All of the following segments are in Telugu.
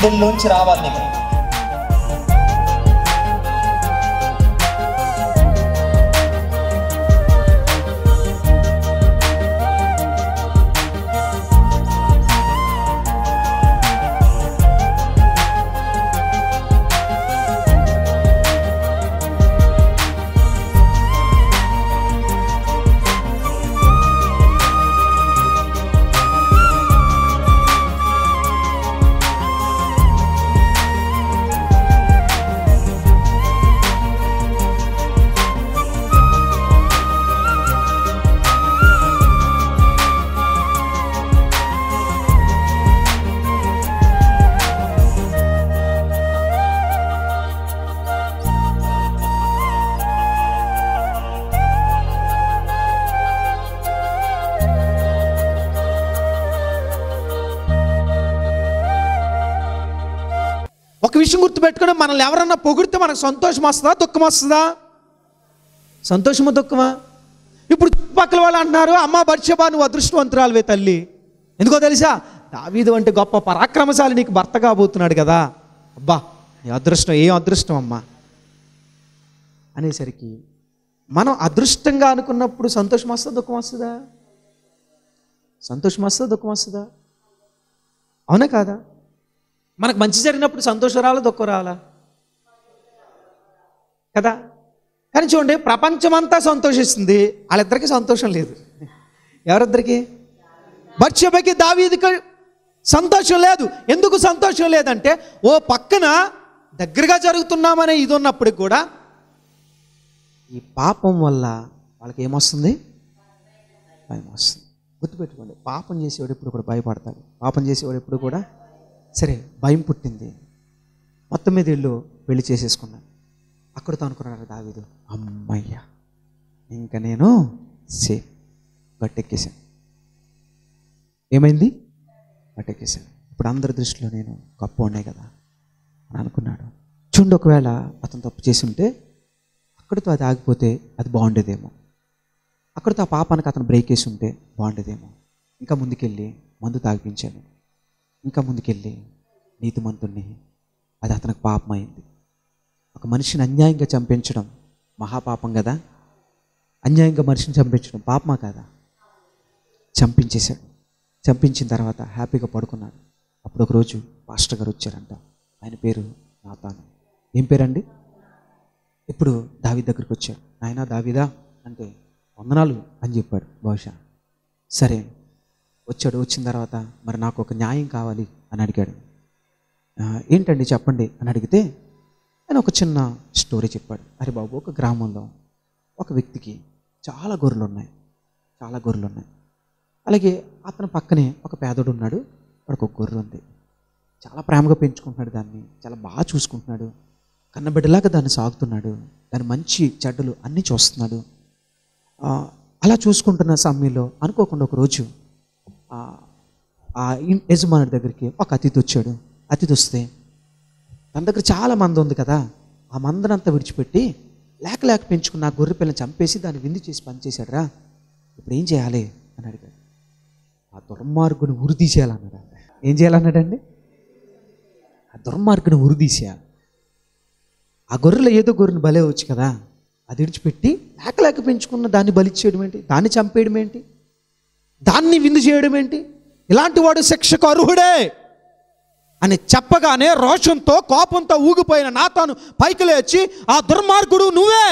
గుండెల్లోంచి రావాలి నీకు ఒక విషయం గుర్తుపెట్టుకుని మనల్ని ఎవరన్నా పొగిడితే మనకు సంతోషం వస్తుందా దుఃఖం వస్తుందా సంతోషమా దుఃఖమా ఇప్పుడు చుట్టుపక్కల వాళ్ళు అంటున్నారు అమ్మ బర్షబా నువ్వు అదృష్టవంతురాలువే తల్లి ఎందుకో తెలుసా దావీదు అంటే గొప్ప పరాక్రమశాలి నీకు భర్త కాబోతున్నాడు కదా అబ్బా నీ అదృష్టం ఏం అదృష్టం అమ్మా అనేసరికి మనం అదృష్టంగా అనుకున్నప్పుడు సంతోషం వస్తుందా దుఃఖం వస్తుందా సంతోషం వస్తుందా దుఃఖం వస్తుందా అవునా కాదా మనకు మంచి జరిగినప్పుడు సంతోషం రాలా దుఃఖం రాలా కదా కానీ చూడండి ప్రపంచమంతా సంతోషిస్తుంది వాళ్ళిద్దరికీ సంతోషం లేదు ఎవరిద్దరికి బర్షబకి దావీదికి సంతోషం లేదు ఎందుకు సంతోషం లేదంటే ఓ పక్కన దగ్గరగా జరుగుతున్నామనే ఇది ఉన్నప్పటికి కూడా ఈ పాపం వల్ల వాళ్ళకి ఏమొస్తుంది భయం వస్తుంది గుర్తుపెట్టుకోండి పాపం చేసేవాడు ఎప్పుడు కూడా భయపడతాడు పాపం చేసేవాడు ఎప్పుడు కూడా సరే భయం పుట్టింది మొత్తం మీద ఇల్లు పెళ్లి చేసేసుకున్నాను అక్కడితో అనుకున్నాడు దావీదు అమ్మయ్య ఇంకా నేను సేఫ్ గట్టెక్కేశాను ఏమైంది గట్టెక్కేశాను ఇప్పుడు అందరి దృష్టిలో నేను గొప్ప ఉన్నాయి కదా అని అనుకున్నాడు చూడండి ఒకవేళ అతను తప్పు చేసి ఉంటే అక్కడితో అది ఆగిపోతే అది బాగుండేదేమో అక్కడితో ఆ పాపానికి అతను బ్రేక్ వేసి ఉంటే బాగుండేదేమో ఇంకా ముందుకెళ్ళి మందు తాగిపించాను ఇంకా ముందుకెళ్ళి నీతిమంతుణ్ణి అది అతనికి పాపం అయింది ఒక మనిషిని అన్యాయంగా చంపించడం మహాపాపం కదా అన్యాయంగా మనిషిని చంపించడం పాపమా కాదా చంపించేశాడు చంపించిన తర్వాత హ్యాపీగా పడుకున్నాడు అప్పుడు ఒకరోజు పాస్టర్ గారు వచ్చారంట ఆయన పేరు నాతాను ఏం పేరండి ఇప్పుడు దావి దగ్గరికి వచ్చాడు నాయనా దావిదా అంటే వందనాలు అని చెప్పాడు బహుశా సరే వచ్చాడు వచ్చిన తర్వాత మరి నాకు ఒక న్యాయం కావాలి అని అడిగాడు "ఆ, ఏంటండి చెప్పండి అని అడిగితే ఆయన ఒక చిన్న స్టోరీ చెప్పాడు అరే బాబు ఒక గ్రామంలో ఒక వ్యక్తికి చాలా గొర్రెలు ఉన్నాయి చాలా గొర్రెలు ఉన్నాయి అలాగే అతని పక్కనే ఒక పేదోడు ఉన్నాడు వాడికి ఒక గొర్రె ఉంది చాలా ప్రేమగా పెంచుకుంటున్నాడు దాన్ని చాలా బాగా చూసుకుంటున్నాడు కన్నబిడ్డలాగా దాన్ని సాగుతున్నాడు దాని మంచి చెడ్డలు అన్నీ చూస్తున్నాడు ఆ, అలా చూసుకుంటున్న సమయంలో అనుకోకుండా ఒక రోజు ఆ, ఆ ఇన్- యజమానుడి దగ్గరికి ఒక అతిథి వచ్చాడు అతిథి వస్తే తన దగ్గర చాలా మంది ఉంది కదా ఆ మందనంతా విడిచిపెట్టి లేక లేక పెంచుకున్న ఆ గొర్రె పిల్లని చంపేసి దాన్ని విందు చేసి పనిచేశాడు రా ఇప్పుడు ఏం చేయాలి అని అడిగాడు ఆ దుర్మార్గుని ఉరి తీసేయాలన్నాడు ఆయన. ఏం చేయాలన్నాడండి ఆ దుర్మార్గుని ఉరి తీసేయాలి ఆ గొర్రెలో ఏదో గొర్రెని బలే వచ్చు కదా అది విడిచిపెట్టి లేక లేక పెంచుకున్న దాన్ని బలిచ్చేయడం ఏంటి దాన్ని చంపేయడం ఏంటి దాన్ని విందు చేయడం ఏంటి ఇలాంటి వాడు శిక్షకు అర్హుడే అని చెప్పగానే రోషంతో కోపంతో ఊగిపోయిన నాతాను పైకి లేచి ఆ దుర్మార్గుడు నువ్వే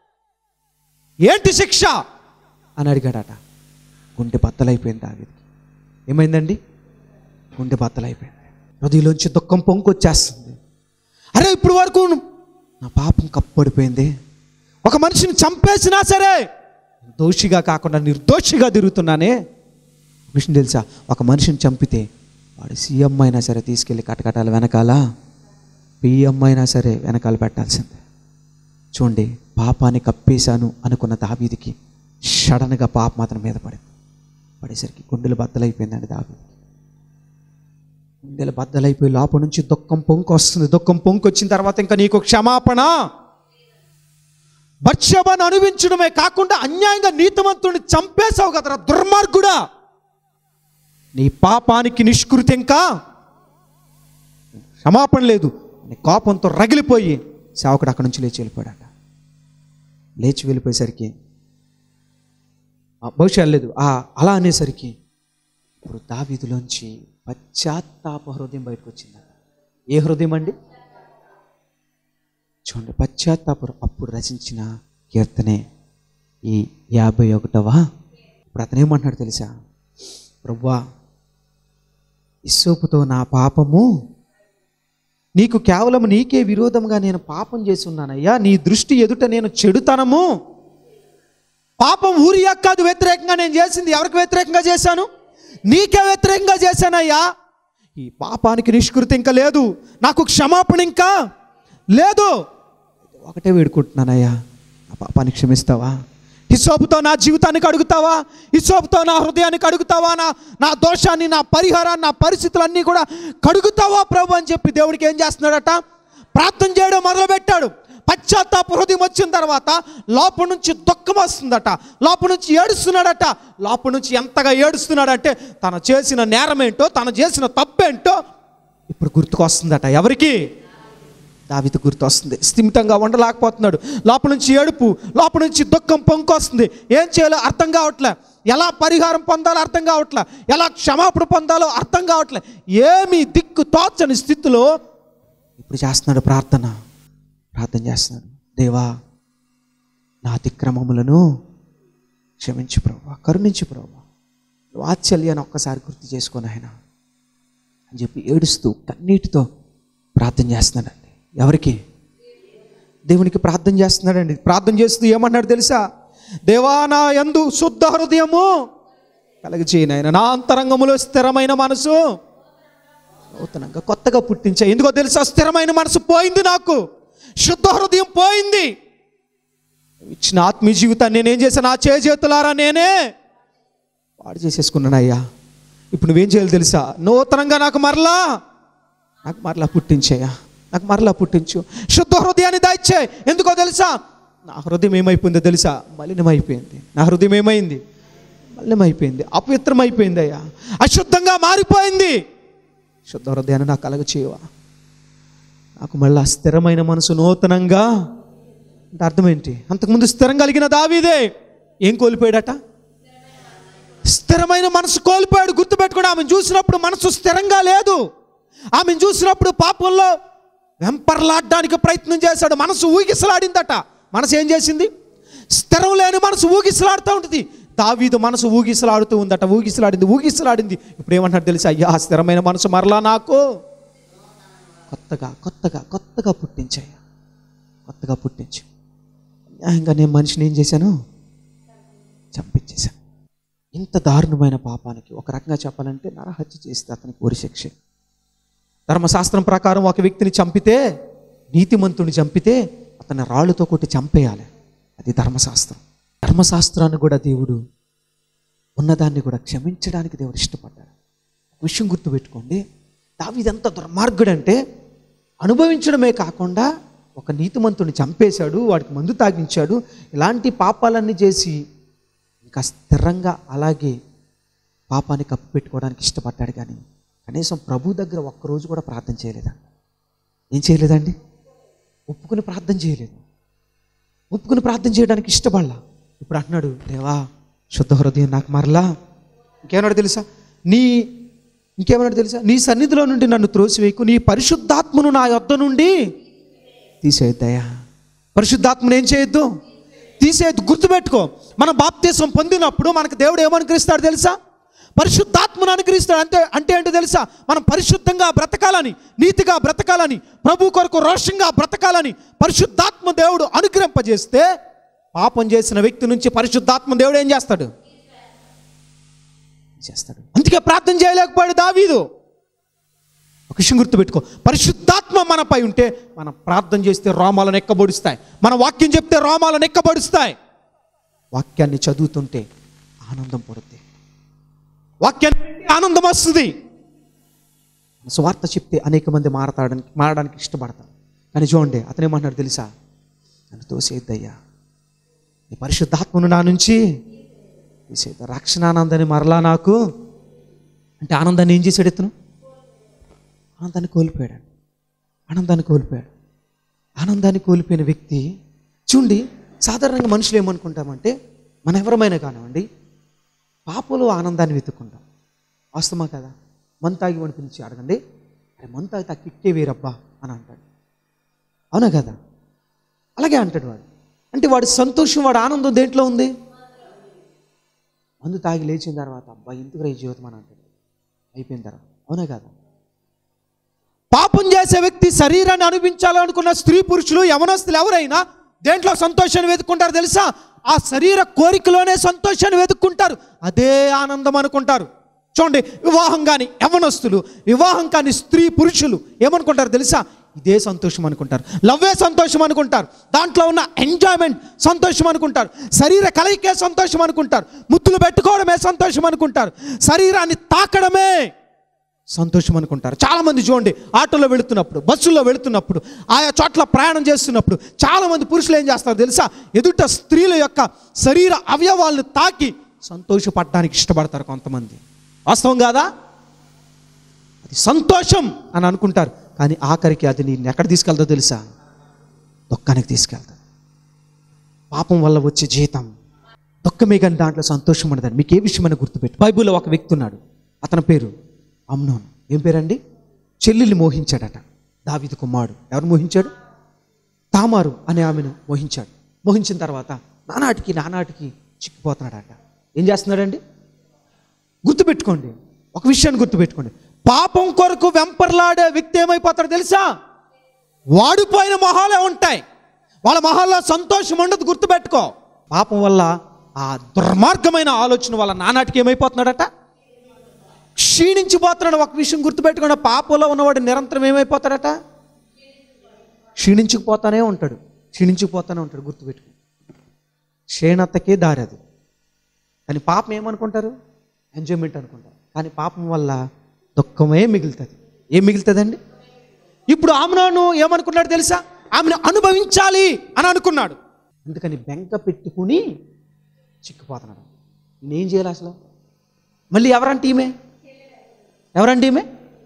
ఏంటి శిక్ష అని అడిగాడట గుండె బద్దలైపోయింది దావిదికి ఏమైందండి గుండె బద్దలైపోయింది హృదయలోంచి దుఃఖం పొంకొచ్చేస్తుంది అరే ఇప్పుడు వరకు నా పాపం కప్పడిపోయింది ఒక మనిషిని చంపేసినా సరే దోషిగా కాకుండా నిర్దోషిగా తిరుగుతున్నానే విషయం తెలుసా ఒక మనిషిని చంపితే వాడు సీఎం అయినా సరే తీసుకెళ్ళి కటకటాల వెనకాల పిఎం అయినా సరే వెనకాల పెట్టాల్సిందే చూడండి పాపాన్ని కప్పేశాను అనుకున్న దావీదికి సడన్గా పాపం అతని మీద పడింది పడేసరికి గుండెలు బద్దలైపోయిందండి దావీదికి గుండెలు బద్దలైపోయి లోపల నుంచి దుఃఖం పొంకు వస్తుంది దుఃఖం పొంకు వచ్చిన తర్వాత ఇంకా నీకు క్షమాపణ బర్షబను అనుభవించడమే కాకుండా అన్యాయంగా నీతిమంతుడిని చంపేశావు కదరా దుర్మార్గుడా నీ పాపానికి నిష్కృతి ఇంకా క్షమాపణ లేదు అని కోపంతో రగిలిపోయి సేవకుడు అక్కడి నుంచి లేచి వెళ్ళిపోయాడట లేచి వెళ్ళిపోయేసరికి ఆ, బహుశా లేదు ఆ అలా అనేసరికి ఇప్పుడు దావీదులోంచి పశ్చాత్తాప హృదయం బయటకు వచ్చిందట ఏ హృదయం అండి చూడండి పశ్చాత్తాప అప్పుడు రచించిన కీర్తనే ఈ యాభై ఒకటవ ఇప్పుడు అతను ఏమంటున్నాడు తెలుసా ప్రవ్వా ఇస్సోపుతో నా పాపము నీకు కేవలం నీకే విరోధంగా నేను పాపం చేసి ఉన్నానయ్యా నీ దృష్టి ఎదుట నేను చెడుతనము పాపం ఊరియా కాదు వ్యతిరేకంగా నేను చేసింది ఎవరికి వ్యతిరేకంగా చేశాను నీకే వ్యతిరేకంగా చేశానయ్యా ఈ పాపానికి నిష్కృతి ఇంకా లేదు నాకు క్షమాపణ ఇంకా లేదు ఒకటే వేడుకుంటున్నానయ్యా ఆ పాపాన్ని క్షమిస్తావా హిసోపుతో నా జీవితాన్ని కడుగుతావా హిసోపుతో నా హృదయాన్ని కడుగుతావా నా నా దోషాన్ని నా పరిహారాన్ని నా పరిస్థితులన్నీ కూడా కడుగుతావా ప్రభు అని చెప్పి దేవుడికి ఏం చేస్తున్నాడట ప్రార్థన చేయడం మొదలుపెట్టాడు పశ్చాత్తాప హృదయం వచ్చిన తర్వాత లోపల నుంచి దుఃఖం వస్తుందట లోపల నుంచి ఏడుస్తున్నాడట లోపల నుంచి ఎంతగా ఏడుస్తున్నాడంటే తను చేసిన నేరం ఏంటో తను చేసిన తప్పేంటో ఇప్పుడు గుర్తుకొస్తుందట ఎవరికి దావిత గుర్తు వస్తుంది స్థిమితంగా ఉండలేకపోతున్నాడు లోపల నుంచి ఏడుపు లోపల నుంచి దుఃఖం పొంకొస్తుంది ఏం చేయాలో అర్థం కావట్లే ఎలా పరిహారం పొందాలో అర్థం కావట్లే ఎలా క్షమాపణ పొందాలో అర్థం కావట్లే ఏమీ దిక్కు తోచని స్థితిలో ఇప్పుడు చేస్తున్నాడు ప్రార్థన ప్రార్థన చేస్తున్నాడు దేవా నా అతిక్రమములను క్షమించు ప్రభా కరుణించు ప్రభా వాత్సల్యాన్ని ఒక్కసారి గుర్తు చేసుకొని ఆయన అని చెప్పి ఏడుస్తూ కన్నీటితో ప్రార్థన చేస్తున్నాడండి ఎవరికి దేవునికి ప్రార్థన చేస్తున్నాడండి ప్రార్థన చేస్తూ ఏమన్నాడు తెలుసా దేవా నా యందు శుద్ధ హృదయము కలగచేయను ఆయన నా అంతరంగములో స్థిరమైన మనసు నూతనంగా కొత్తగా పుట్టించా ఎందుకో తెలుసా స్థిరమైన మనసు పోయింది నాకు శుద్ధ హృదయం పోయింది ఇచ్చిన ఆత్మీయ జీవితాన్ని నేనేం చేశాను నా చేతులారా నేనే వాడు చేసేసుకున్నాను అయ్యా ఇప్పుడు నువ్వేం చేయాలి తెలుసా నూతనంగా నాకు మరలా నాకు మరలా పుట్టించేయా నాకు మరలా పుట్టించు శుద్ధ హృదయాన్ని దాయిచ్చే ఎందుకో తెలుసా నా హృదయం ఏమైపోయిందో తెలుసా మలినమైపోయింది నా హృదయం ఏమైంది మలినమైపోయింది అపవిత్రమైపోయింది అయ్యా అశుద్ధంగా మారిపోయింది శుద్ధ హృదయాన్ని నాకు కలగ చేయవా నాకు మళ్ళా స్థిరమైన మనసు నూతనంగా అంటే అర్థం ఏంటి అంతకుముందు స్థిరం కలిగిన దావీదే ఏం కోల్పోయాడట స్థిరమైన మనసు కోల్పోయాడు గుర్తుపెట్టుకుని ఆమెను చూసినప్పుడు మనసు స్థిరంగా లేదు ఆమెను చూసినప్పుడు పాపంలో వెంపర్లాడడానికి ప్రయత్నం చేశాడు మనసు ఊగిసలాడిందట మనసు ఏం చేసింది స్థిరం లేని మనసు ఊగిసలాడుతూ ఉంటుంది దావీదు మనసు ఊగిసలాడుతూ ఉందట ఊగిసలాడింది ఊగిసలాడింది ఇప్పుడు ఏమంటాడు తెలుసా అయ్యా ఆ స్థిరమైన మనసు మరలా నాకు కొత్తగా కొత్తగా కొత్తగా పుట్టించాయ్యా కొత్తగా పుట్టించు న్యాయంగా నేను మనిషిని ఏం చేశాను చంపించేశాను ఇంత దారుణమైన పాపానికి ఒక రకంగా చెప్పాలంటే నరహత్య చేస్తే అతనికి ఉరి శిక్ష ధర్మశాస్త్రం ప్రకారం ఒక వ్యక్తిని చంపితే నీతిమంతుని చంపితే అతన్ని రాళ్ళతో కొట్టి చంపేయాలి అది ధర్మశాస్త్రం ధర్మశాస్త్రాన్ని కూడా దేవుడు ఉన్నదాన్ని కూడా క్షమించడానికి దేవుడు ఇష్టపడ్డాడు ఒక విషయం గుర్తుపెట్టుకోండి దావిదంత దుర్మార్గుడంటే అనుభవించడమే కాకుండా ఒక నీతిమంతుని చంపేశాడు వాడికి మందు తాగించాడు ఇలాంటి పాపాలన్నీ చేసి ఇంకా స్థిరంగా అలాగే పాపాన్ని కప్పిపెట్టుకోవడానికి ఇష్టపడ్డాడు కానీ కనీసం ప్రభు దగ్గర ఒక్కరోజు కూడా ప్రార్థన చేయలేదండి ఏం చేయలేదండి ఒప్పుకుని ప్రార్థన చేయలేదు ఒప్పుకుని ప్రార్థన చేయడానికి ఇష్టపడలా ఇప్పుడు అంటున్నాడు దేవా శుద్ధ హృదయం నాకు మరలా ఇంకేమన్నాడు తెలుసా నీ ఇంకేమన్నాడు తెలుసా నీ సన్నిధిలో నుండి నన్ను త్రోసివేయకు నీ పరిశుద్ధాత్మను నా యొద్ద నుండి తీసేయద్దయ్యా పరిశుద్ధాత్మను ఏం చేయొద్దు తీసేయద్దు గుర్తుపెట్టుకో మనం బాప్తీసం పొందినప్పుడు మనకు దేవుడు ఏమనుకరిస్తాడు తెలుసా పరిశుద్ధాత్మను అనుగ్రహిస్తాడు అంటే అంటే ఏంటో తెలుసా మనం పరిశుద్ధంగా బ్రతకాలని నీతిగా బ్రతకాలని ప్రభు కొరకు రోషంగా బ్రతకాలని పరిశుద్ధాత్మ దేవుడు అనుగ్రహింపజేస్తే పాపం చేసిన వ్యక్తి నుంచి పరిశుద్ధాత్మ దేవుడు ఏం చేస్తాడు చేస్తాడు అందుకే ప్రార్థన చేయలేకపోయాడు దావీదు ఒక విషయం గుర్తుపెట్టుకో పరిశుద్ధాత్మ మనపై ఉంటే మనం ప్రార్థన చేస్తే రోమాలను ఎక్కబడుస్తాయి మన వాక్యం చెప్తే రోమాలను ఎక్కబడుస్తాయి వాక్యాన్ని చదువుతుంటే ఆనందం పడుద్ది వాక్యాన్ని వింటే ఆనందం వస్తుంది స్వార్థ చెప్తే అనేక మంది మారతాడానికి మారడానికి ఇష్టపడతారు కానీ చూడండి అతను ఏమంటున్నాడు తెలుసా నన్ను తోసేద్దయ్యా నీ పరిశుద్ధాత్మను నా నుంచి తీసేద్దా రక్షణ ఆనందాన్ని మరలా నాకు అంటే ఆనందాన్ని ఏం చేశాడు ఇతను ఆనందాన్ని కోల్పోయాడు ఆనందాన్ని కోల్పోయాడు ఆనందాన్ని కోల్పోయిన వ్యక్తి చూడండి సాధారణంగా మనుషులు ఏమనుకుంటామంటే మన ఎవరమైనా కానివ్వండి పాపలో ఆనందాన్ని వెతుక్కుంటాం వాస్తవమా కదా మందు తాగి వాడిని పిలిచి అడగండి అరే మందు తాగితే ఆ కిక్కే వేరబ్బా అని అంటాడు అవునా కదా అలాగే అంటాడు వాడు అంటే వాడి సంతోషం వాడి ఆనందం దేంట్లో ఉంది మందు తాగి లేచిన తర్వాత అబ్బా ఎందుకు రే జీవితం అని అంటాడు అయిపోయిన తర్వాత అవునా కదా పాపం చేసే వ్యక్తి శరీరాన్ని అనిపించాలనుకున్న స్త్రీ పురుషులు యవనస్తులు ఎవరైనా దేంట్లో సంతోషాన్ని వెతుక్కుంటారు తెలుసా ఆ శరీర కోరికలోనే సంతోషాన్ని వెతుక్కుంటారు అదే ఆనందం అనుకుంటారు చూడండి వివాహం కాని యవనస్తులు వివాహం కాని స్త్రీ పురుషులు ఏమనుకుంటారు తెలుసా ఇదే సంతోషం అనుకుంటారు లవ్వే సంతోషం అనుకుంటారు దాంట్లో ఉన్న ఎంజాయ్మెంట్ సంతోషం అనుకుంటారు శరీర కలయికే సంతోషం అనుకుంటారు ముద్దులు పెట్టుకోవడమే సంతోషం అనుకుంటారు శరీరాన్ని తాకడమే సంతోషం అనుకుంటారు చాలామంది చూడండి ఆటోలో వెళుతున్నప్పుడు బస్సుల్లో వెళుతున్నప్పుడు ఆయా చోట్ల ప్రయాణం చేస్తున్నప్పుడు చాలామంది పురుషులు ఏం చేస్తారు తెలుసా ఎదుట స్త్రీల యొక్క శరీర అవయవాలను తాకి సంతోషపడడానికి ఇష్టపడతారు కొంతమంది వాస్తవం కాదా అది సంతోషం అని అనుకుంటారు కానీ ఆఖరికి అది నేను ఎక్కడ తీసుకెళ్తా తెలుసా దుఃఖానికి తీసుకెళ్తారు పాపం వల్ల వచ్చే జీతం దుఃఖమే కానీ దాంట్లో సంతోషం ఉండదని మీకు ఏ విషయమైనా గుర్తుపెట్టు బైబిల్లో ఒక వ్యక్తి ఉన్నాడు అతని పేరు అమ్నోన్ ఏం పేరండి చెల్లెల్ని మోహించాడట దావిది కుమారుడు ఎవరు మోహించాడు తామారు అనే ఆమెను మోహించాడు మోహించిన తర్వాత నానాటికి నానాటికి చిక్కిపోతున్నాడట ఏం చేస్తున్నాడండి గుర్తుపెట్టుకోండి ఒక విషయాన్ని గుర్తుపెట్టుకోండి పాపం కొరకు వెంపర్లాడే వ్యక్తి ఏమైపోతాడు తెలుసా వాడిపోయిన మొహాలే ఉంటాయి వాళ్ళ మొహాల్లో సంతోషం ఉండదు గుర్తుపెట్టుకో పాపం వల్ల ఆ దుర్మార్గమైన ఆలోచన వల్ల నానాటికి ఏమైపోతున్నాడట క్షీణించిపోతున్నాడు ఒక విషయం గుర్తుపెట్టుకోండి పాపంలో ఉన్నవాడు నిరంతరం ఏమైపోతాడట క్షీణించుకుపోతానే ఉంటాడు క్షీణించుకుపోతానే ఉంటాడు గుర్తుపెట్టుకో క్షీణతకే దారి అది కానీ పాపం ఏమనుకుంటారు ఎంజాయ్మెంట్ అనుకుంటారు కానీ పాపం వల్ల దుఃఖమే మిగులుతుంది ఏం మిగులుతుందండి ఇప్పుడు ఆమెను ఏమనుకున్నాడు తెలుసా ఆమెను అనుభవించాలి అని అనుకున్నాడు అందుకని బెంక పెట్టుకుని చిక్కిపోతున్నాడు నేనేం చేయాలి అసలు మళ్ళీ ఎవరంటే ఈమె ఎవరండి ఈమె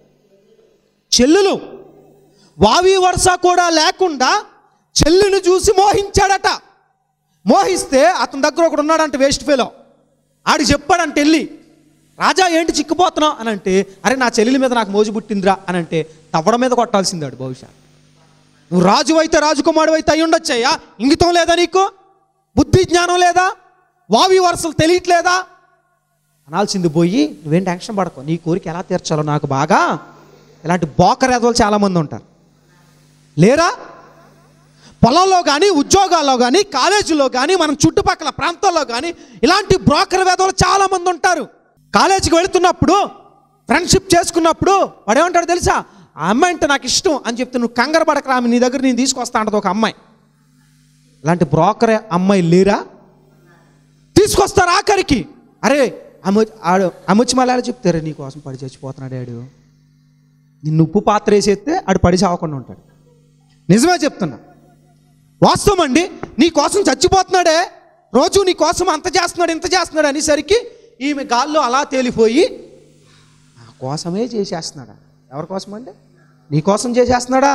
చెల్లులు వావి వరుస కూడా లేకుండా చెల్లిని చూసి మోహించాడట మోహిస్తే అతని దగ్గర ఒకడు ఉన్నాడంట వేస్ట్ ఫెలో ఆడికి చెప్పాడంట వెళ్ళి రాజా ఏంటి చిక్కిపోతున్నావు అని అంటే అరే నా చెల్లెల మీద నాకు మోజు పుట్టిందిరా అని అంటే తవ్వడం మీద కొట్టాల్సిందాడు బహుశా నువ్వు రాజు అయితే రాజకుమారుడు అయితే అయి ఉండొచ్చయ్యా ఇంగితం లేదా నీకు బుద్ధి జ్ఞానం లేదా వావి వరుసలు తెలియట్లేదా అనాల్సింది పోయి నువ్వేం టెన్షన్ పడకు నీ కోరిక ఎలా తీర్చాలో నాకు బాగా ఇలాంటి బోకర్ ఎదవలు చాలామంది ఉంటారు లేరా పొలంలో కానీ ఉద్యోగాల్లో కానీ కాలేజీలో కానీ మనం చుట్టుపక్కల ప్రాంతాల్లో కానీ ఇలాంటి బ్రోకర్ వేదవులు చాలామంది ఉంటారు కాలేజీకి వెళుతున్నప్పుడు ఫ్రెండ్షిప్ చేసుకున్నప్పుడు వాడు ఏమంటాడు తెలుసా ఆ అమ్మాయి అంటే నాకు ఇష్టం అని చెప్తే నువ్వు కంగారు పడకరా ఆమె నీ దగ్గర నేను తీసుకొస్తా అంటది ఒక అమ్మాయి ఇలాంటి బ్రోకర్ అమ్మాయి లేరా తీసుకొస్తారు ఆఖరికి అరే ఆమె ఆడు ఆమె వచ్చి మళ్ళీ ఎలా చెప్తారు నీ కోసం పడి చచ్చిపోతున్నాడు ఆడు నిన్ను ఉప్పు పాత్ర వేసేస్తే ఆడు పడి చావకుండా ఉంటాడు నిజమే చెప్తున్నా వాస్తవం అండి నీ కోసం చచ్చిపోతున్నాడే రోజు నీ కోసం అంత చేస్తున్నాడు ఇంత చేస్తున్నాడు అనేసరికి ఈమె గాల్లో అలా తేలిపోయి నా కోసమే చేసేస్తున్నాడా ఎవరి కోసం అంటే నీ కోసం చేసేస్తున్నాడా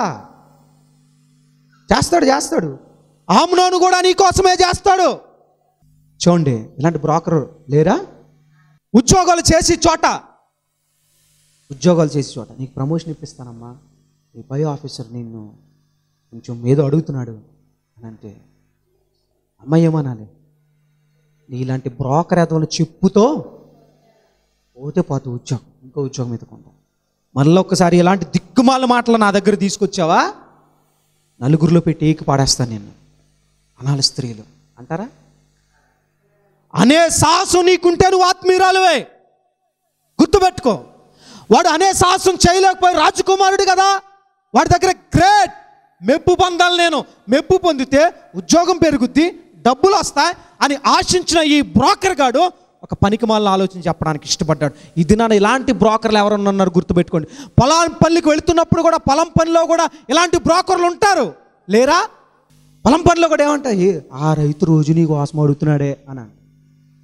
చేస్తాడు చేస్తాడు ఆమ్నోను కూడా నీ కోసమే చేస్తాడు చూడండి ఇలాంటి బ్రోకర్ లేరా ఉద్యోగాలు చేసి చోట ఉద్యోగాలు చేసే చోట నీకు ప్రమోషన్ ఇప్పిస్తానమ్మా నీ పై ఆఫీసర్ నిన్ను కొంచెం ఏదో అడుగుతున్నాడు అని అంటే అమ్మాయి ఏమనాలి నీలాంటి బ్రోకర్ ఎదవలు చెప్పుతో పోతే పోతే ఉద్యోగం ఇంకో ఉద్యోగం ఎత్తుకుంటాం మళ్ళీ ఒక్కసారి ఇలాంటి దిక్కుమాల మాటలు నా దగ్గర తీసుకొచ్చావా నలుగురిలో పెట్టి ఏకి పాడేస్తాను నేను అనాలి స్త్రీలు అంటారా అనే సాహసం నీకుంటే నువ్వు ఆత్మీయురాలువే గుర్తుపెట్టుకో వాడు అనే సాహసం చేయలేకపోయి రాజకుమారుడు కదా వాడి దగ్గర గ్రేట్ మెప్పు పొందాలి నేను మెప్పు పొందితే ఉద్యోగం పెరుగుద్ది డబ్బులు వస్తాయి అని ఆశించిన ఈ బ్రోకర్ గాడు ఒక పనికి మాలిన ఆలోచన చెప్పడానికి ఇష్టపడ్డాడు ఇది నన్ను ఇలాంటి బ్రోకర్లు ఎవరన్నా ఉన్నారు గుర్తుపెట్టుకోండి పొలం పల్లికి వెళుతున్నప్పుడు కూడా పొలం పనిలో కూడా ఇలాంటి బ్రోకర్లు ఉంటారు లేరా పొలం పనిలో కూడా ఏమంటాయి ఆ రైతు రోజు నీకు వాసం అడుగుతున్నాడే అని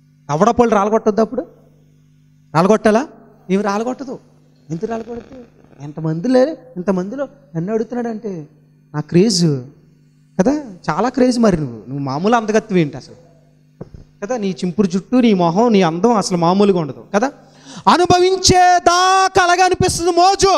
తవడపళ్ళు రాలగొట్టద్దు అప్పుడు రాలగొట్టాలా ఏమి రాలగొట్టదు ఎందుకు రాలగొట్టదు ఎంతమందిలో ఇంతమందిలో నన్ను అడుగుతున్నాడంటే నా క్రేజ్ కదా చాలా క్రేజ్ మరి నువ్వు నువ్వు మామూలు అందగత్తువి ఏంటి అసలు కదా నీ చింపురు జుట్టు నీ మొహం నీ అందం అసలు మామూలుగా ఉండదు కదా అనుభవించేదాకా అలాగే అనిపిస్తుంది మోజు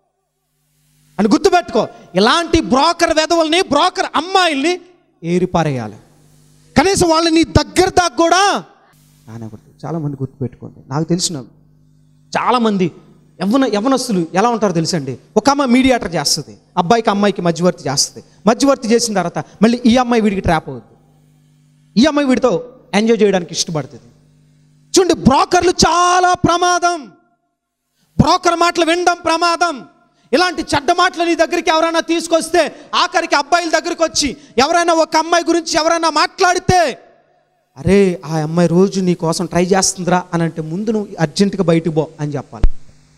అని గుర్తుపెట్టుకో ఇలాంటి బ్రోకర్ వెధవల్ని బ్రోకర్ అమ్మాయిల్ని ఏరిపారేయాలి కనీసం వాళ్ళని నీ దగ్గర దాకా కూడా రానకూడదు చాలామంది గుర్తుపెట్టుకోండి నాకు తెలిసిన చాలామంది యవ్వన యవ్వనస్తులు ఎలా ఉంటారో తెలుసండి ఒక అమ్మాయి మీడియేటర్ చేస్తుంది అబ్బాయికి అమ్మాయికి మధ్యవర్తి చేస్తుంది మధ్యవర్తి చేసిన తర్వాత మళ్ళీ ఈ అమ్మాయి వీడికి ట్రాప్ అవుద్ది ఈ అమ్మాయి వీడితో ఎంజాయ్ చేయడానికి ఇష్టపడుతుంది చూడండి బ్రోకర్లు చాలా ప్రమాదం బ్రోకర్ మాటలు వినడం ప్రమాదం ఇలాంటి చెడ్డ మాటలు నీ దగ్గరికి ఎవరైనా తీసుకొస్తే ఆఖరికి అబ్బాయిల దగ్గరికి వచ్చి ఎవరైనా ఒక అమ్మాయి గురించి ఎవరైనా మాట్లాడితే అరే ఆ అమ్మాయి రోజు నీ కోసం ట్రై చేస్తుందిరా అని అంటే ముందు నువ్వు అర్జెంటుగా బయటకు పో అని చెప్పాలి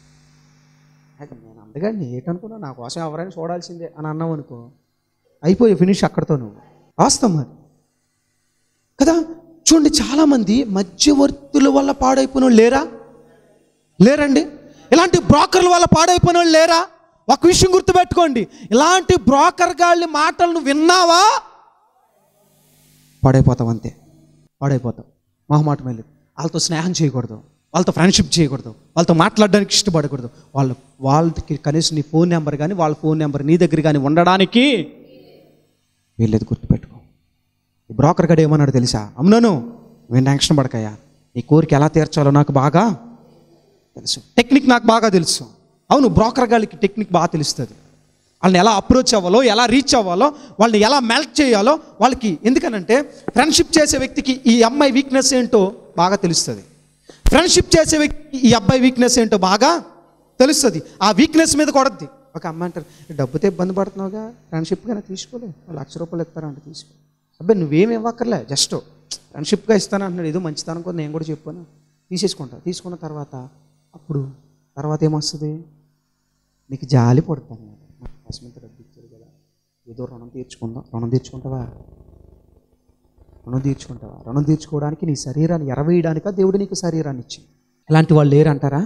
అయితే నేను అందగాడిని ఏంటనుకున్నా నా కోసం ఎవరైనా చూడాల్సిందే అని అన్నావు అనుకో అయిపోయి ఫినిష్ అక్కడితో నువ్వు వాస్తవం మరి కదా చూడండి చాలామంది మధ్యవర్తుల వల్ల పాడైపోయిన వాళ్ళు లేరా లేరండి ఇలాంటి బ్రోకర్ల వల్ల పాడైపోయిన వాళ్ళు లేరా ఒక విషయం గుర్తుపెట్టుకోండి ఇలాంటి బ్రోకర్ గాళ్ళ మాటలను విన్నావా పాడైపోతావు అంతే పాడైపోతావు మొహమాట వెళ్ళి వాళ్ళతో స్నేహం చేయకూడదు వాళ్ళతో ఫ్రెండ్షిప్ చేయకూడదు వాళ్ళతో మాట్లాడడానికి ఇష్టపడకూడదు వాళ్ళ వాళ్ళకి కనీసం నీ ఫోన్ నెంబర్ కానీ వాళ్ళ ఫోన్ నెంబర్ నీ దగ్గర కానీ ఉండడానికి వీళ్ళేది గుర్తుపెట్టుకో ఈ బ్రోకర్ గడు ఏమన్నాడు తెలుసా అమ్మునను నేను టెన్షన్ పడకయ్యా నీ కోరిక ఎలా తీర్చాలో నాకు బాగా తెలుసు టెక్నిక్ నాకు బాగా తెలుసు అవును బ్రోకర్ గాళ్ళకి టెక్నిక్ బాగా తెలుస్తుంది వాళ్ళని ఎలా అప్రోచ్ అవ్వాలో ఎలా రీచ్ అవ్వాలో వాళ్ళని ఎలా మెల్ట్ చేయాలో వాళ్ళకి ఎందుకనంటే ఫ్రెండ్షిప్ చేసే వ్యక్తికి ఈ అమ్మాయి వీక్నెస్ ఏంటో బాగా తెలుస్తుంది ఫ్రెండ్షిప్ చేసే వ్యక్తికి ఈ అబ్బాయి వీక్నెస్ ఏంటో బాగా తెలుస్తుంది ఆ వీక్నెస్ మీద కొడద్ది ఒక అమ్మాయి అంటారు డబ్బుతో ఇబ్బంది పడుతున్నావుగా ఫ్రెండ్షిప్గానే తీసుకోలే లక్ష రూపాయలు ఇస్తారంటే తీసుకో అబ్బాయి నువ్వేం ఇవ్వక్కర్లే జస్ట్ ఫ్రెండ్షిప్గా ఇస్తాను అంటున్నాడు ఏదో మంచితనం కూడా నేను కూడా చెప్పాను తీసేసుకుంటా తీసుకున్న తర్వాత అప్పుడు తర్వాత ఏమొస్తుంది నీకు జాలి పడుతాను నాకు కోసం ఇంత డబ్బు ఇచ్చాడు కదా ఏదో రుణం తీర్చుకుందాం రుణం తీర్చుకుంటావా రుణం తీర్చుకుంటావా రుణం తీర్చుకోవడానికి నీ శరీరాన్ని ఎరవేయడానికా దేవుడు నీకు శరీరాన్ని ఇచ్చింది ఇలాంటి వాళ్ళు లేరంటారా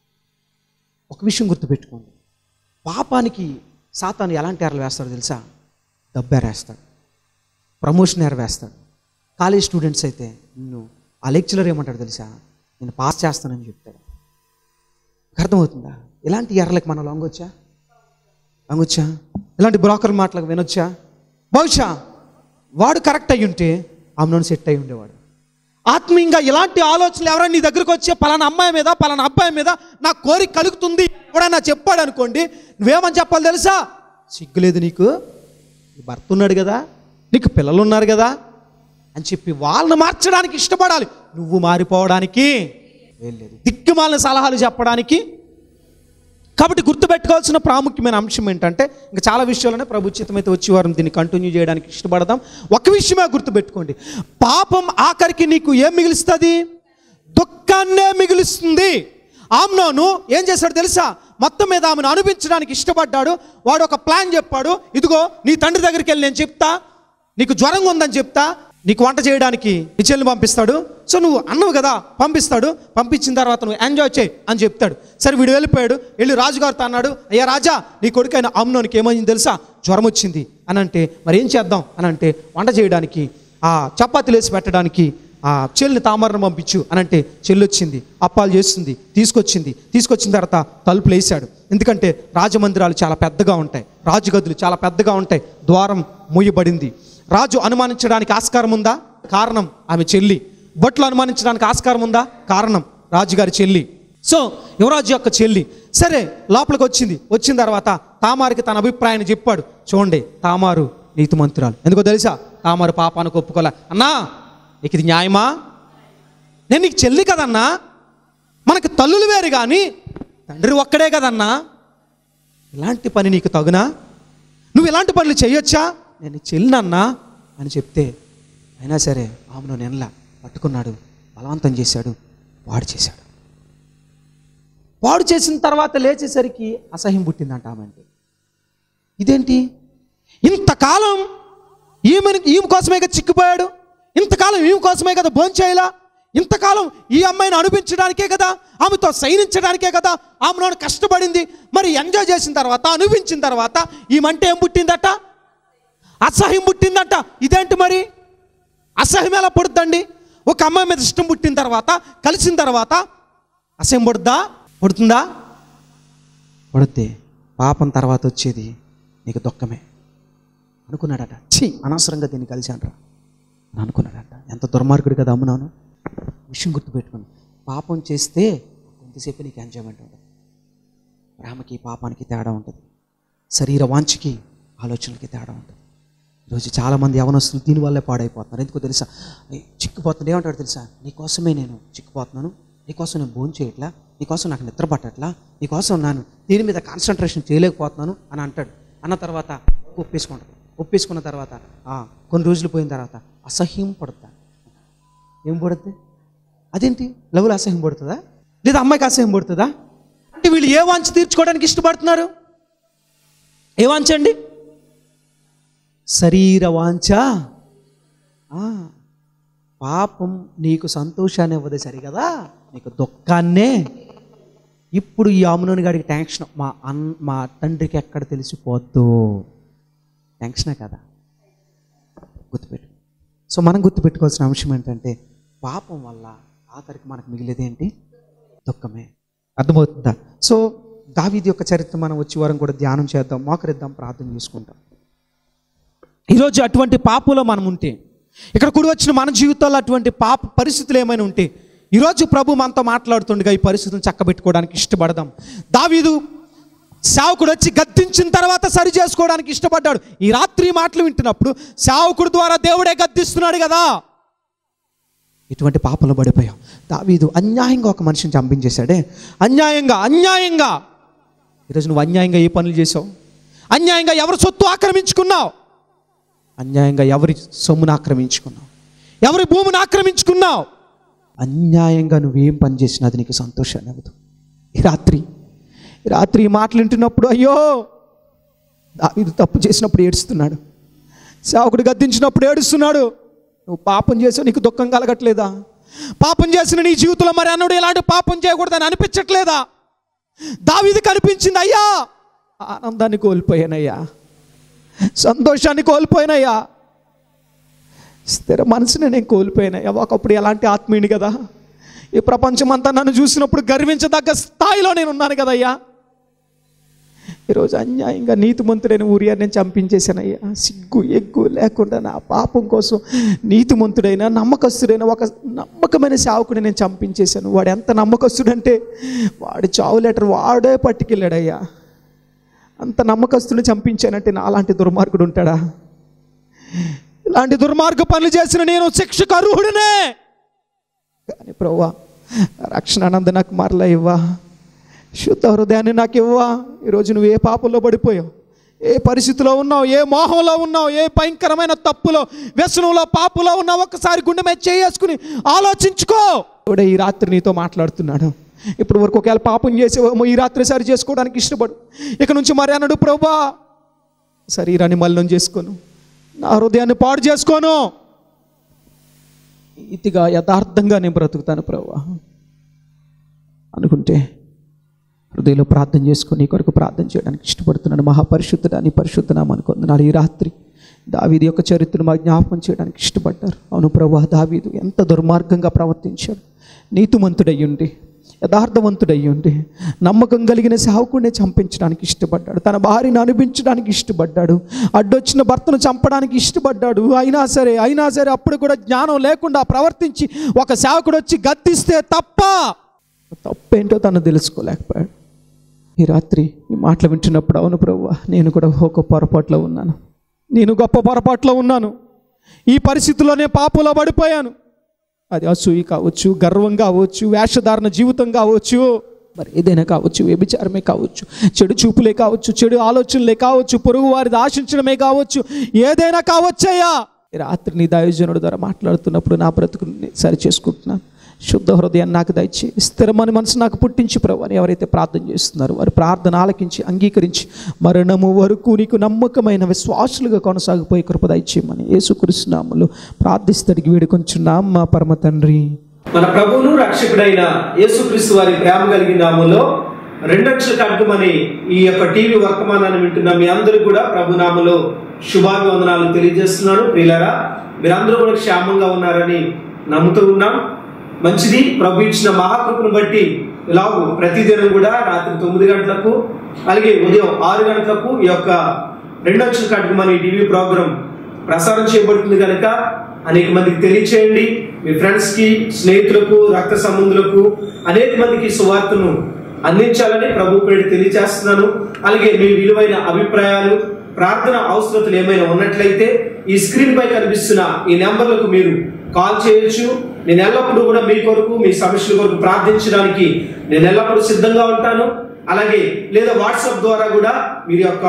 ఒక విషయం గుర్తుపెట్టుకోండి పాపానికి సాతాను ఎలాంటి ఎరలు వేస్తాడో తెలుసా డబ్బు ఎరేస్తాడు ప్రమోషన్ ఎరవేస్తాడు కాలేజ్ స్టూడెంట్స్ అయితే నిన్ను ఆ లెక్చరర్ ఏమంటాడు తెలుసా నేను పాస్ చేస్తానని చెప్తాడు అర్థమవుతుందా ఇలాంటి ఎర్రలకు మనం లొంగొచ్చా లొంగొచ్చా ఇలాంటి బ్రోకర్ మాటలకు వినొచ్చా బహుశా వాడు కరెక్ట్ అయ్యి ఉంటే ఆమెను సెట్ అయి ఉండేవాడు ఆత్మీయంగా ఇలాంటి ఆలోచనలు ఎవరైనా నీ దగ్గరకు వచ్చే పలానా అమ్మాయి మీద పలానా అబ్బాయి మీద నా కోరిక కలుగుతుంది ఎవడైనా చెప్పాడు అనుకోండి నువ్వేమని చెప్పాలి తెలుసా సిగ్గులేదు నీకు నీ భర్త ఉన్నాడు కదా నీకు పిల్లలు ఉన్నారు కదా అని చెప్పి వాళ్ళని మార్చడానికి ఇష్టపడాలి నువ్వు మారిపోవడానికి లేదు దిక్కుమాలిన సలహాలు చెప్పడానికి కాబట్టి గుర్తుపెట్టుకోవాల్సిన ప్రాముఖ్యమైన అంశం ఏంటంటే ఇంకా చాలా విషయాలనే ప్రభుత్వమైతే వచ్చి వారం దీన్ని కంటిన్యూ చేయడానికి ఇష్టపడదాం ఒక విషయమే గుర్తుపెట్టుకోండి పాపం ఆఖరికి నీకు ఏం మిగులుస్తుంది దుఃఖాన్నే మిగులుస్తుంది ఆమ్నోను ఏం చేశాడు తెలుసా మొత్తం మీద ఆమెను అనిపించడానికి ఇష్టపడ్డాడు వాడు ఒక ప్లాన్ చెప్పాడు ఇదిగో నీ తండ్రి దగ్గరికి వెళ్ళి నేను చెప్తా నీకు జ్వరం ఉందని చెప్తా నీకు వంట చేయడానికి నీ చెల్లి పంపిస్తాడు సో నువ్వు అన్నవు కదా పంపిస్తాడు పంపించిన తర్వాత నువ్వు ఎంజాయ్ చేయి అని చెప్తాడు సరే వీడు వెళ్ళిపోయాడు వెళ్ళి రాజుగారితో అన్నాడు అయ్యా రాజా నీ కొడుకైన అమ్నోనికి ఏమైంది తెలుసా జ్వరం వచ్చింది అని అంటే మరి ఏం చేద్దాం అని అంటే వంట చేయడానికి ఆ చపాతీలు వేసి పెట్టడానికి ఆ చెల్లిని తామరను పంపించు అని అంటే చెల్లి వచ్చింది అప్పాలు చేస్తుంది తీసుకొచ్చింది తీసుకొచ్చిన తర్వాత తలుపులు వేసాడు ఎందుకంటే రాజమందిరాలు చాలా పెద్దగా ఉంటాయి రాజుగదులు చాలా పెద్దగా ఉంటాయి ద్వారం మూయబడింది రాజు అనుమానించడానికి ఆస్కారం ఉందా కారణం ఆమె చెల్లి బొట్లు అనుమానించడానికి ఆస్కారం ఉందా కారణం రాజుగారి చెల్లి సో యువరాజు యొక్క చెల్లి సరే లోపలికి వచ్చింది వచ్చిన తర్వాత తామారికి తన అభిప్రాయాన్ని చెప్పాడు చూడండి తామారు నీతిమంతురాలు ఎందుకో తెలుసా తామారు పాపానికి ఒప్పుకోలే అన్నా నీకు ఇది న్యాయమా నేను నీకు చెల్లి కదన్నా మనకు తల్లులు వేరు కానీ తండ్రి ఒక్కడే కదన్నా ఇలాంటి పని నీకు తగునా నువ్వు ఇలాంటి పనులు చేయొచ్చా నేను చెల్లినన్నా అని చెప్తే అయినా సరే ఆమెను నెనలా పట్టుకున్నాడు బలవంతం చేశాడు వాడు చేశాడు వాడు చేసిన తర్వాత లేచేసరికి అసహ్యం పుట్టిందంట ఆమె అంటే ఇదేంటి ఇంతకాలం ఈమెను ఈమె కోసమే కదా చిక్కిపోయాడు ఇంతకాలం ఈమె కోసమే కదా భోంచేయలా ఇంతకాలం ఈ అమ్మాయిని అనిపించడానికే కదా ఆమెతో సైనించడానికే కదా ఆమెను కష్టపడింది మరి ఎంజాయ్ చేసిన తర్వాత అనిపించిన తర్వాత ఈమంటే ఏం పుట్టిందట అసహ్యం పుట్టిందట ఇదేంటి మరి అసహ్యం ఎలా పుడుతుందండి ఒక అమ్మాయి మీద ఇష్టం పుట్టిన తర్వాత కలిసిన తర్వాత అసహ్యం పుడుద్దా పుడుతుందా పుడుద్ది పాపం తర్వాత వచ్చేది నీకు దుఃఖమే అనుకున్నాడట ఛీ అనవసరంగా దీన్ని కలిశానరా అని అనుకున్నాడట ఎంత దుర్మార్గుడు కదా అమ్మునాను విషయం గుర్తుపెట్టుకోండి పాపం చేస్తే కొంతసేపు నీకు ఎంజాయ్మెంట్ ఉంటుంది ప్రేమకి పాపానికి తేడా ఉంటుంది శరీర వాంఛకి ఆలోచనలకి తేడా ఉంటుంది ఈరోజు చాలామంది యవనస్తులు దీనివల్లే పాడైపోతున్నారు ఎందుకో తెలుసా ఏ, చిక్కుపోతుంది ఏమంటాడు తెలుసా నీకోసమే నేను చిక్కుపోతున్నాను నీకోసం నేను భోజనం చేయట్లా నీకోసం నాకు నిద్ర పట్టట్లా నీకోసం నేను దీని మీద కాన్సన్ట్రేషన్ చేయలేకపోతున్నాను అని అంటాడు అన్న తర్వాత ఒప్పేసుకుంటాడు ఒప్పేసుకున్న తర్వాత "ఆ, కొన్ని రోజులు పోయిన తర్వాత అసహ్యం పడుతుంది ఏం పడుద్ది అదేంటి లవ్లో అసహ్యం పడుతుందా లేదా అమ్మాయికి అసహ్యం పడుతుందా అంటే వీళ్ళు ఏ వాంఛ తీర్చుకోవడానికి ఇష్టపడుతున్నారు ఏ వాంఛ అండి శరీర వాంఛ ఆ, పాపం నీకు సంతోషాన్ని ఇవ్వదు సరిగదా నీకు దుఃఖాన్నే ఇప్పుడు ఈ అమ్మునని గాడికి టెన్షన్ మా అన్ మా తండ్రికి ఎక్కడ తెలిసిపోద్దు టెన్షనే కదా గుర్తుపెట్టు సో మనం గుర్తుపెట్టుకోవాల్సిన అంశం ఏంటంటే పాపం వల్ల ఆఖరికి మనకు మిగిలేది ఏంటి దుఃఖమే అర్థమవుతుందా సో దావీది యొక్క చరిత్ర మనం వచ్చే వారం కూడా ధ్యానం చేద్దాం మోకరిద్దాం ప్రార్థన చేసుకుంటాం ఈరోజు అటువంటి పాపలో మనం ఉంటే ఇక్కడ కూడి వచ్చిన మన జీవితాల్లో అటువంటి పాప పరిస్థితులు ఏమైనా ఉంటే ఈరోజు ప్రభు మనతో మాట్లాడుతుండగా ఈ పరిస్థితిని చక్కబెట్టుకోవడానికి ఇష్టపడదాం దావీదు సేవకుడు వచ్చి గద్దించిన తర్వాత సరి చేసుకోవడానికి ఇష్టపడ్డాడు ఈ రాత్రి మాటలు వింటున్నప్పుడు సేవకుడు ద్వారా దేవుడే గద్దిస్తున్నాడు కదా ఇటువంటి పాపలో పడిపోయాం దావీదు అన్యాయంగా ఒక మనిషిని చంపించేశాడే అన్యాయంగా అన్యాయంగా ఈరోజు నువ్వు అన్యాయంగా ఏ పనులు చేసావు అన్యాయంగా ఎవరి సొత్తు ఆక్రమించుకున్నావు అన్యాయంగా ఎవరి సొమ్మును ఆక్రమించుకున్నావు ఎవరి భూమిని ఆక్రమించుకున్నావు అన్యాయంగా నువ్వేం పని చేసినా అది నీకు సంతోషాన్ని ఇవ్వదు ఈ రాత్రి ఈ రాత్రి ఈ మాటలు వింటున్నప్పుడు అయ్యో దావీదు తప్పు చేసినప్పుడు ఏడుస్తున్నాడు సేవకుడు గద్దించినప్పుడు ఏడుస్తున్నాడు నువ్వు పాపం చేసావు నీకు దుఃఖం కలగట్లేదా పాపం చేసిన నీ జీవితంలో మరి అన్నుడు ఇలాంటి పాపం చేయకూడదని అనిపించట్లేదా దావీది కనిపించింది అయ్యా ఆనందాన్ని కోల్పోయానయ్యా సంతోషాన్ని కోల్పోయినయ్యా స్థిర మనసుని నేను కోల్పోయినయ్యా ఒకప్పుడు ఎలాంటి ఆత్మీయుని కదా ఈ ప్రపంచం అంతా నన్ను చూసినప్పుడు గర్వించదగ్గ స్థాయిలో నేను ఉన్నాను కదయ్యా ఈరోజు అన్యాయంగా నీతిమంతుడైన ఊరియా నేను చంపించేశానయ్యా సిగ్గు ఎగ్గు లేకుండా నా పాపం కోసం నీతిమంతుడైన నమ్మకస్తుడైన ఒక నమ్మకమైన సేవకుని నేను చంపించేశాను వాడు ఎంత నమ్మకస్తుడంటే వాడి చావు లెటర్ వాడే పట్టుకెళ్ళాడయ్యా అంత నమ్మకస్తుని చంపించానంటే నా అలాంటి దుర్మార్గుడు ఉంటాడా ఇలాంటి దుర్మార్గ పనులు చేసిన నేను శిక్షకు అర్హుడినే కానీ ప్రవ్వా రక్షణ ఆనంద నాకు మరలా ఇవ్వా శుద్ధ హృదయాన్ని నాకు ఇవ్వా ఈరోజు నువ్వు ఏ పాపంలో పడిపోయావు ఏ పరిస్థితిలో ఉన్నావు ఏ మోహంలో ఉన్నావు ఏ భయంకరమైన తప్పులో వ్యసనంలో పాపులో ఉన్నావు ఒక్కసారి గుండె మీద చేసుకుని ఆలోచించుకో ఇప్పుడే ఈ రాత్రి నీతో మాట్లాడుతున్నాడు ఇప్పుడు వరకు ఒకవేళ పాపం చేసేవేమో ఈ రాత్రి సరి చేసుకోవడానికి ఇష్టపడు ఇక నుంచి మరి అన్నాడు ప్రభా శరీరాన్ని మలినం చేసుకోను నా హృదయాన్ని పాడు చేసుకోను ఇదిగా యథార్థంగా నేను బ్రతుకుతాను ప్రభా అనుకుంటే హృదయంలో ప్రార్థన చేసుకొని నీ కొరకు ప్రార్థన చేయడానికి ఇష్టపడుతున్నాను మహాపరిశుద్ధుడా నీ పరిశుద్ధనామా అనుకుంటున్నాడు ఈ రాత్రి దావీది యొక్క చరిత్రను మా జ్ఞాపకం చేయడానికి ఇష్టపడ్డారు అవును ప్రభా దావీదు ఎంత దుర్మార్గంగా ప్రవర్తించాడు నీతిమంతుడయ్యుండి యథార్థవంతుడయ్యుండి నమ్మకం కలిగిన సేవకుడిని చంపించడానికి ఇష్టపడ్డాడు తన భార్యను అనిపించడానికి ఇష్టపడ్డాడు అడ్డొచ్చిన భర్తను చంపడానికి ఇష్టపడ్డాడు అయినా సరే అయినా సరే అప్పుడు కూడా జ్ఞానం లేకుండా ప్రవర్తించి ఒక సేవకుడు వచ్చి గద్దిస్తే తప్ప తప్పేంటో తను తెలుసుకోలేకపోయాడు ఈ రాత్రి ఈ మాటలు వింటున్నప్పుడు అవును ప్రభు నేను కూడా ఒక పొరపాట్లో ఉన్నాను నేను గొప్ప పొరపాట్లో ఉన్నాను ఈ పరిస్థితిలోనే పాపంలో పడిపోయాను అది అసూయి కావచ్చు గర్వం కావచ్చు వేషధారణ జీవితం కావచ్చు మరి ఏదైనా కావచ్చు వ్యభిచారమే కావచ్చు చెడు చూపులే కావచ్చు చెడు ఆలోచనలే కావచ్చు పొరుగు వారిది ఆశించడమే కావచ్చు ఏదైనా కావచ్చయ్యా ఈ రాత్రి నీ దైవజనుడు ద్వారా మాట్లాడుతున్నప్పుడు నా బ్రతుకుని సరి చేసుకుంటున్నాను శుద్ధ హృదయాన్ని నాకు దయచి స్థిరమైన మనసు నాకు పుట్టించి ప్రభు అని ఎవరైతే ప్రార్థన చేస్తున్నారో వారి ప్రార్థన ఆలకించి అంగీకరించి మరణము వరకు నీకు నమ్మకమైన విశ్వాసులుగా కొనసాగిపోయి కృప దయచేయమని యేసుకృష్ణాములు ప్రార్థిస్తడికి వేడుకొంచున్నాం మా పరమ తండ్రి మన ప్రభువును రక్షకుడైన యేసుక్రీస్తు వారి ప్రేమ కలిగిన నామంలో రెండక్షల కట్టుమని ఈ యొక్క టీవీ వర్తమానాన్ని వింటున్న మీ అందరూ కూడా ప్రభు నామలో శుభాభివందనాలు తెలియజేస్తున్నాను ప్రియులారా మీరందరూ కూడా క్షేమంగా ఉన్నారని నమ్ముతూ ఉన్నాం మంచిది ప్రభు ఇచ్చిన మహాకృపను బట్టి ఇలాగూ ప్రతిదినం కూడా రాత్రి తొమ్మిది గంటలకు అలాగే ఉదయం ఆరు గంటలకు ఈ యొక్క రెండక్షల కట్టుమని టీవీ ప్రోగ్రాం ప్రసారం చేయబడుతుంది కనుక అనేక మందికి తెలియచేయండి మీ ఫ్రెండ్స్ కి స్నేహితులకు రక్త సంబంధులకు అనేక మందికి సువార్తను అందించాలని ప్రభు పేరు తెలియచేస్తున్నాను అలాగే మీ విలువైన అభిప్రాయాలు ప్రార్థన అవసరతలు ఏమైనా ఉన్నట్లయితే ఈ స్క్రీన్ పై కనిపిస్తున్న ఈ నెంబర్లకు మీరు కాల్ చేయొచ్చు నేను ఎల్లప్పుడూ కూడా మీ కొరకు మీ సమస్యల కొరకు ప్రార్థించడానికి నేను ఎల్లప్పుడూ సిద్ధంగా ఉంటాను అలాగే లేదా వాట్సాప్ ద్వారా కూడా మీరు యొక్క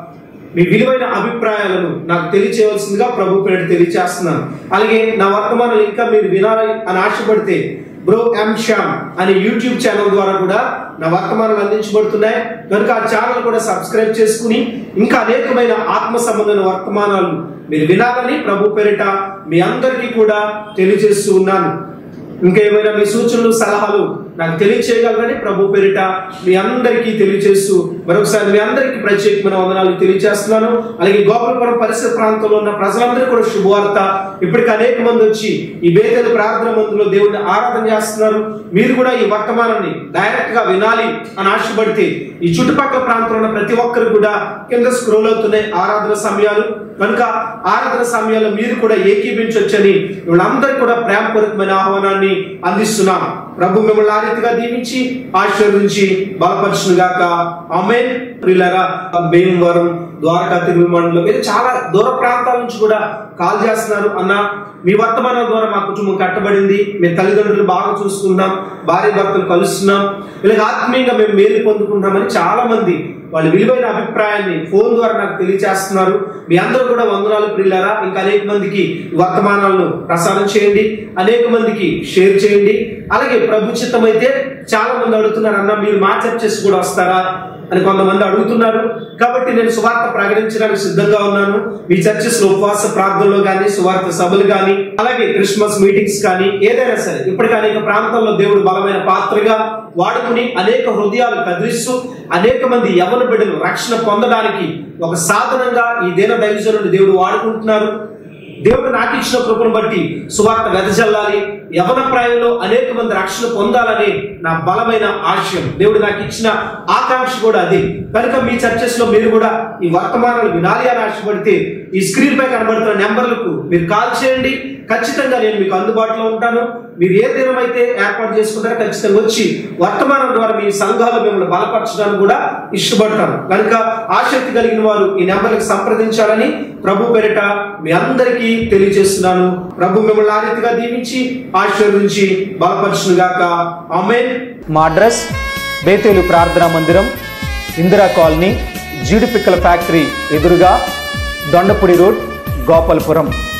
మీ విలువైన అభిప్రాయాలను నాకు తెలియచేయవలసిందిగా ప్రభు పేరు తెలియచేస్తున్నాను అలాగే నా వర్తమానం ఇంకా మీరు వినాలి అని ఆశపడితే బ్రో ఎం శ్యామ్ అనే యూట్యూబ్ ఛానల్ ద్వారా కూడా నా వర్తమానాలు అందించబడుతున్నాయి కనుక ఆ ఛానల్ కూడా సబ్స్క్రైబ్ చేసుకుని ఇంకా అనేకమైన ఆత్మ సంబంధమైన వర్తమానాలు మీరు వినాలని ప్రభు పేరిట మీ అందరికీ కూడా తెలియజేస్తూ ఉన్నాను ఇంకా ఏమైనా మీ సూచనలు సలహాలు నాకు తెలియచేయగలరని ప్రభు పేరిట మీ అందరికీ తెలియజేస్తూ మరొకసారి మీ అందరికీ ప్రత్యేకమైన వందనాలు తెలియజేస్తున్నాను అలాగే గోపాలపురం పరిసర ప్రాంతంలో ఉన్న ప్రజలందరూ కూడా శుభవార్త ఇప్పటికి అనేక మంది వచ్చి ఈ బేదల ప్రార్థన మందులో దేవుడిని ఆరాధన చేస్తున్నారు మీరు కూడా ఈ వర్తమానాన్ని డైరెక్ట్ గా వినాలి అని ఆశపడితే ఈ చుట్టుపక్కల ప్రాంతంలో ఉన్న ప్రతి ఒక్కరు కూడా కింద స్క్రోల్ అవుతున్నాయి ఆరాధన సమయాలు కనుక ఆరాధన సమయాల్లో మీరు కూడా ఏకీభించవచ్చని వీళ్ళందరికీ కూడా ప్రేమపూర్వకమైన ఆహ్వానాన్ని అందిస్తున్నాం ప్రభు మిమ్మల్ని ఆ రీతిగా దీవించి ఆశీర్వదించి బలపరచును గాక ఆమె ప్రియులరా భీమవరం ద్వారకా తిరుమల మండలం మీరు చాలా దూర ప్రాంతాల నుంచి కూడా కాల్ చేస్తున్నారు అన్న మీ వర్తమానం ద్వారా మా కుటుంబం కట్టబడింది మేము తల్లిదండ్రులు బాగా చూసుకుంటాం భార్య భర్తలు కలుస్తున్నాం ఇలాగ ఆత్మీయంగా మేము మేలు పొందుకుంటామని చాలా మంది వాళ్ళ విలువైన అభిప్రాయాన్ని ఫోన్ ద్వారా నాకు తెలియజేస్తున్నారు మీ అందరూ కూడా వందనాలు ప్రియులారా ఇంకా అనేక మందికి ఈ వర్తమానాలను ప్రసారం చేయండి అనేక మందికి షేర్ చేయండి అలాగే ప్రభు చిత్తం అయితే చాలా మంది అడుగుతున్నారు అన్న మీరు మా చర్చెస్ కూడా వస్తారా అని కొంతమంది అడుగుతున్నారు కాబట్టి నేను సువార్త ప్రకటించడానికి సిద్ధంగా ఉన్నాను మీ చర్చెస్ లో ఉపవాస ప్రార్థనలో కానీ సువార్త సభలు కానీ అలాగే క్రిస్మస్ మీటింగ్స్ కానీ ఏదైనా సరే ఇప్పటికీ అనేక ప్రాంతాల్లో దేవుడు బలమైన పాత్రగా వాడుకుని అనేక హృదయాలు కదిలిస్తూ అనేక మంది యవన బిడ్డలు రక్షణ పొందడానికి ఒక సాధనంగా ఈ దీన దైవజనుడు దేవుడు వాడుకుంటున్నారు దేవుడు నాకు ఇచ్చిన కృపను బట్టి సువార్త వెదజల్లాలి యవన ప్రాయంలో అనేక మంది రక్షణ పొందాలని నా బలమైన ఆశయం దేవుడు నాకు ఇచ్చిన ఆకాంక్ష కూడా అది కనుక మీ చర్చెస్ లో మీరు కూడా ఈ వర్తమానాలు వినాలి అని ఆశపడితే ఈ స్క్రీన్ పై కనబడుతున్న నెంబర్లకు మీరు కాల్ చేయండి ఖచ్చితంగా నేను మీకు అందుబాటులో ఉంటాను మీరు ఏ దినం అయితే ఏర్పాటు చేసుకుంటారో ఖచ్చితంగా వచ్చి వర్తమానం ద్వారా మీ సంఘాలు మిమ్మల్ని బలపరచడానికి కూడా ఇష్టపడతాను కనుక ఆసక్తి కలిగిన వారు ఈ నెంబర్కి సంప్రదించాలని ప్రభు పేరిట మీ అందరికీ తెలియజేస్తున్నాను ప్రభు మిమ్మల్ని ఆ రీతిగా దీవించి ఆశీర్వదించి బలపరచును గాక ఆమెన్ మా అడ్రస్ బేతేలు ప్రార్థనా మందిరం ఇందిరా కాలనీ జీడిపిక్కల ఫ్యాక్టరీ ఎదురుగా దొండపూడి రోడ్ గోపాలపురం